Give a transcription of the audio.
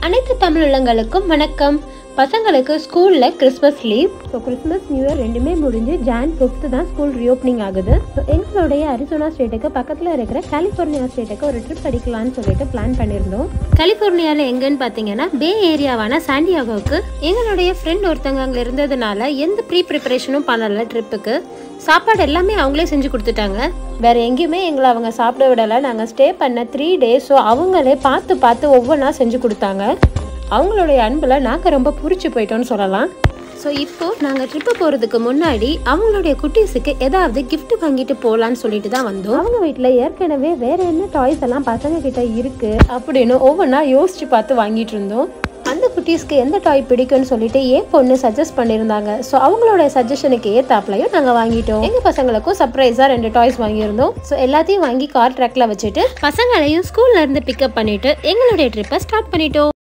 அனைத்து தமிழ் உள்ளங்களுக்கும் வணக்கம் பசங்களுக்கு ஸ்கூலில் Christmas leave so Christmas new year ரெண்டுமே முடிஞ்சு ஜான் ஃபிஃப்த்து தான் ஸ்கூல் ரீஓப்பனிங் ஆகுது ஸோ எங்களுடைய அரிசோனா ஸ்டேட்டுக்கு பக்கத்தில் இருக்கிற கலிஃபோர்னியா ஸ்டேட்டுக்கு ஒரு ட்ரிப் அடிக்கலாம்னு சொல்லிட்டு பிளான் பண்ணியிருந்தோம் கலிஃபோர்னியாவில் எங்கன்னு பார்த்தீங்கன்னா பே ஏரியாவான சாண்டியாகோவுக்கு எங்களுடைய ஃப்ரெண்ட் ஒருத்தவங்க அங்கே இருந்ததுனால எந்த ப்ரீ ப்ரிப்பரேஷனும் பண்ணலை ட்ரிப்புக்கு சாப்பாடு எல்லாமே அவங்களே செஞ்சு கொடுத்துட்டாங்க வேற எங்கேயுமே எங்களை அவங்க சாப்பிட விடலை நாங்கள் ஸ்டே பண்ண த்ரீ டேஸ் ஸோ அவங்களே பார்த்து பார்த்து ஒவ்வொன்றா செஞ்சு கொடுத்தாங்க அவங்களுடைய அன்பில் நாங்கள் ரொம்ப பிடிச்சி போயிட்டோம்னு சொல்லலாம் ஸோ இப்போ நாங்கள் ட்ரிப்பு போகிறதுக்கு முன்னாடி அவங்களுடைய குட்டீஸுக்கு ஏதாவது gift வாங்கிட்டு போகலான்னு சொல்லிட்டு தான் வந்தோம் அவங்க வீட்டில் ஏற்கனவே வேற என்ன டாய்ஸ் எல்லாம் பசங்க கிட்ட இருக்கு அப்படின்னு ஒவ்வொன்றா யோசிச்சு பார்த்து வாங்கிட்டு இருந்தோம் அந்த குட்டீஸ்க்கு எந்த டாய் பிடிக்கும்னு சொல்லிட்டு ஏன் பொண்ணு சஜஸ்ட் பண்ணியிருந்தாங்க ஸோ அவங்களோட சஜஷனுக்கு ஏத்தாப்லையும் நாங்கள் வாங்கிட்டோம் எங்கள் பசங்களுக்கும் சர்ப்ரைஸாக ரெண்டு டாய்ஸ் வாங்கியிருந்தோம் ஸோ எல்லாத்தையும் வாங்கி கார் ட்ராக்ல வச்சுட்டு பசங்களையும் ஸ்கூல்ல இருந்து பிக்கப் பண்ணிட்டு எங்களுடைய ட்ரிப்பை ஸ்டார்ட் பண்ணிட்டோம்